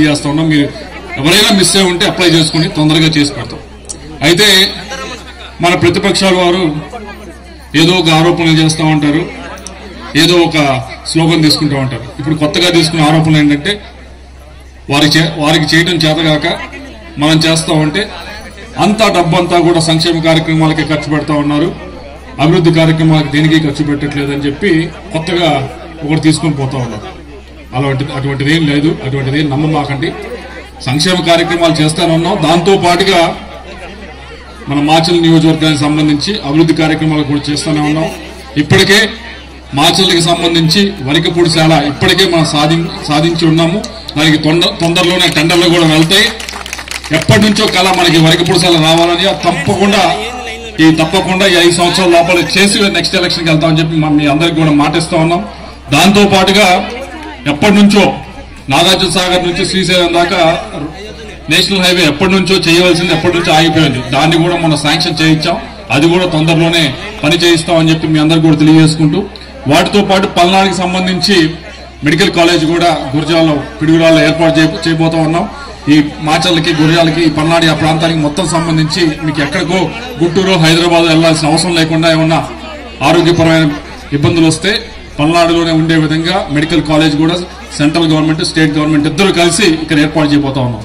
తెలియజేస్తా ఉన్నాం మీరు ఎవరైనా మిస్ అయి ఉంటే అప్లై చేసుకుని తొందరగా చేసి పెడతాం అయితే మన ప్రతిపక్షాల వారు ఏదో ఒక ఆరోపణలు చేస్తూ ఉంటారు ఏదో ఒక స్లోగన్ తీసుకుంటూ ఉంటారు ఇప్పుడు కొత్తగా తీసుకున్న ఆరోపణలు ఏంటంటే వారి చే- వారికి చేయడం చేతగాక మనం చేస్తా ఉంటే అంతా డబ్బంతా కూడా సంక్షేమ కార్యక్రమాలకి ఖర్చు పెడతా ఉన్నారు అభివృద్ధి కార్యక్రమాలకు దేనికి ఖర్చు పెట్టట్లేదని చెప్పి కొత్తగా ఒకటి తీసుకొని పోతా ఉన్నారు అలాంటి అటువంటిది ఏం లేదు అటువంటిది ఏం నమ్మమాకండి సంక్షేమ కార్యక్రమాలు చేస్తానన్నాం దాంతో పాటుగా మన మాచల్ నియోజకవర్గానికి సంబంధించి అభివృద్ధి కార్యక్రమాలు కూడా చేస్తూనే ఉన్నాం ఇప్పటికే మాచల్కి సంబంధించి వరికపూడి శాల ఇప్పటికే మనం సాధి సాధించి ఉన్నాము దానికి తొంద- తొందరలోనే టెండర్లు కూడా వెళ్తాయి ఎప్పటి నుంచో కళ మనకి వరికపూడి శాల రావాలని అది తప్పకుండా ఈ తప్పకుండా ఈ ఐదు సంవత్సరాల లోపల చేసి నెక్స్ట్ ఎలక్షన్కి వెళ్తామని చెప్పి మనం మీ అందరికి కూడా మాటిస్తా ఉన్నాం దాంతో పాటుగా ఎప్పటి నుంచో నాగార్జున సాగర్ నుంచి శ్రీశైలం దాకా నేషనల్ హైవే ఎప్పటి నుంచో చేయవలసింది ఎప్పటి నుంచో ఆగిపోయింది దాన్ని కూడా మనం శాంక్షన్ చేయించాం అది కూడా తొందరలోనే పని చేయిస్తామని చెప్పి మీ అందరికి కూడా తెలియజేసుకుంటూ వాటితో పాటు పల్నాడుకి సంబంధించి మెడికల్ కాలేజ్ కూడా గురజాలలో పిడుగురాల్లో ఏర్పాటు చేయ- చేయబోతా ఉన్నాం ఈ మాచర్లకి గురజాలకి ఈ పల్నాడు ఆ ప్రాంతానికి మొత్తం సంబంధించి మీకు ఎక్కడికో గుంటూరు హైదరాబాద్ వెళ్లాల్సిన అవసరం లేకుండా ఏమన్నా ఆరోగ్యపరమైన ఇబ్బందులు వస్తే పల్నాడులోనే ఉండే విధంగా మెడికల్ కాలేజ్ కూడా సెంట్రల్ గవర్నమెంట్ స్టేట్ గవర్నమెంట్ ఇద్దరు కలిసి ఇక్కడ ఏర్పాటు చేయబోతా ఉన్నాం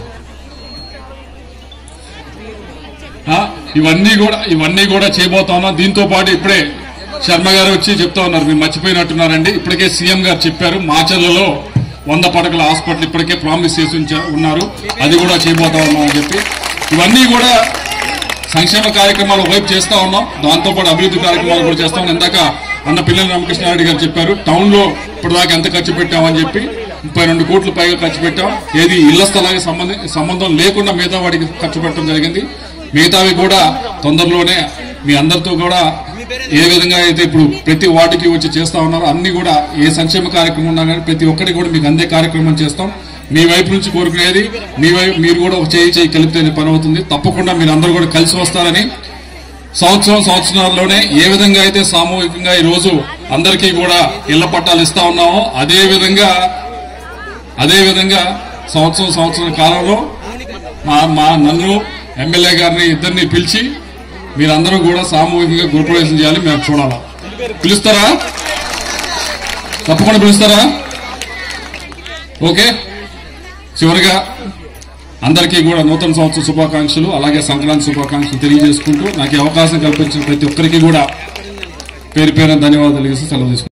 ఆ, ఇవన్నీ కూడా ఇవన్నీ కూడా చేయబోతా ఉన్నాం దీంతో పాటు ఇప్పుడే శర్మ గారు వచ్చి చెప్తా ఉన్నారు మీరు మర్చిపోయినట్టున్నారండి ఇప్పటికే సీఎం గారు చెప్పారు మాచర్లలో వంద పడకల హాస్పిటల్ ఇప్పటికే ప్రామిస్ చేసి ఉంచా- ఉన్నారు అది కూడా చేయబోతా ఉన్నాం అని చెప్పి ఇవన్నీ కూడా సంక్షేమ కార్యక్రమాలు వైపు చేస్తా ఉన్నాం దాంతో పాటు అభివృద్ధి కార్యక్రమాలు కూడా చేస్తా ఉన్నాం ఇందాక అన్న పిల్లల రామకృష్ణారెడ్డి గారు చెప్పారు టౌన్ లో ఇప్పటిదాకా ఎంత ఖర్చు పెట్టామని చెప్పి ముప్పై రెండు కోట్ల పైగా ఖర్చు పెట్టాం ఏది ఇళ్ల స్థలానికి సంబంధి సంబంధం లేకుండా మిగతా వాటికి ఖర్చు పెట్టడం జరిగింది మిగతావి కూడా తొందరలోనే మీ అందరితో కూడా ఏ విధంగా అయితే ఇప్పుడు ప్రతి వార్డుకి వచ్చి చేస్తా ఉన్నారో అన్ని కూడా ఏ సంక్షేమ కార్యక్రమం ఉన్నా కానీ ప్రతి ఒక్కటి కూడా మీకు అందే కార్యక్రమం చేస్తాం మీ వైపు నుంచి కోరుకునేది మీ వైపు మీరు కూడా ఒక చేయి చేయి కలిపితే పని అవుతుంది తప్పకుండా మీరు అందరూ కూడా కలిసి వస్తారని సంవత్సరం సంవత్సరాల్లోనే ఏ విధంగా అయితే సామూహికంగా ఈ రోజు అందరికీ కూడా ఇళ్ల పట్టాలు ఇస్తా ఉన్నామో అదే విధంగా అదే విధంగా సంవత్సరం సంవత్సరం కాలంలో మా మా నన్ను ఎమ్మెల్యే గారిని ఇద్దరిని పిలిచి మీరందరూ కూడా సామూహికంగా గృహప్రవేశం చేయాలి మేము చూడాలా పిలుస్తారా తప్పకుండా పిలుస్తారా ఓకే చివరిగా అందరికీ కూడా నూతన సంవత్సర శుభాకాంక్షలు అలాగే సంక్రాంతి శుభాకాంక్షలు తెలియజేసుకుంటూ నాకు ఈ అవకాశం కల్పించిన ప్రతి ఒక్కరికి కూడా పేరు పేరున ధన్యవాదాలు తెలియజేసి సెలవు తీసుకుంటాను